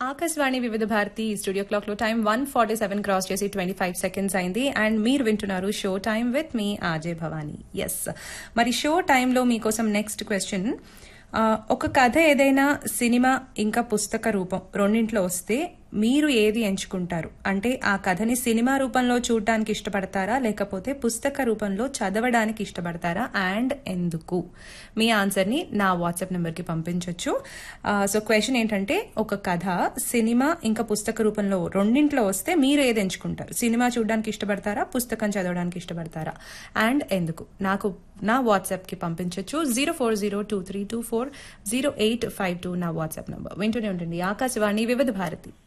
Akashvani Vividh Bharati studio clock లో time one forty seven cross చేసి twenty five seconds అయింది and మీరు వింటున్నారు show time with me RJ Bhavani S మరి షో టైంలో మీకోసం నెక్స్ట్ క్వశ్చన్ ఒక కథ ఏదైనా సినిమా ఇంకా పుస్తక రూపం రెండింట్లో వస్తే మీరు ఏది ఎంచుకుంటారు అంటే ఆ కథని సినిమా రూపంలో చూడటానికి ఇష్టపడతారా లేకపోతే పుస్తక రూపంలో చదవడానికి ఇష్టపడతారా అండ్ ఎందుకు మీ ఆన్సర్ని నా వాట్సాప్ నెంబర్కి పంపించవచ్చు సో క్వశ్చన్ ఏంటంటే ఒక కథ సినిమా ఇంకా పుస్తక రూపంలో రెండింట్లో వస్తే మీరు ఏది ఎంచుకుంటారు సినిమా చూడడానికి ఇష్టపడతారా పుస్తకం చదవడానికి ఇష్టపడతారా అండ్ ఎందుకు నాకు నా వాట్సాప్కి పంపించవచ్చు zero four zero two three two four zero eight five two నా వాట్సాప్ నంబర్ వింటూనే ఉంటుంది ఆకాశవాణి వివిధ భారతి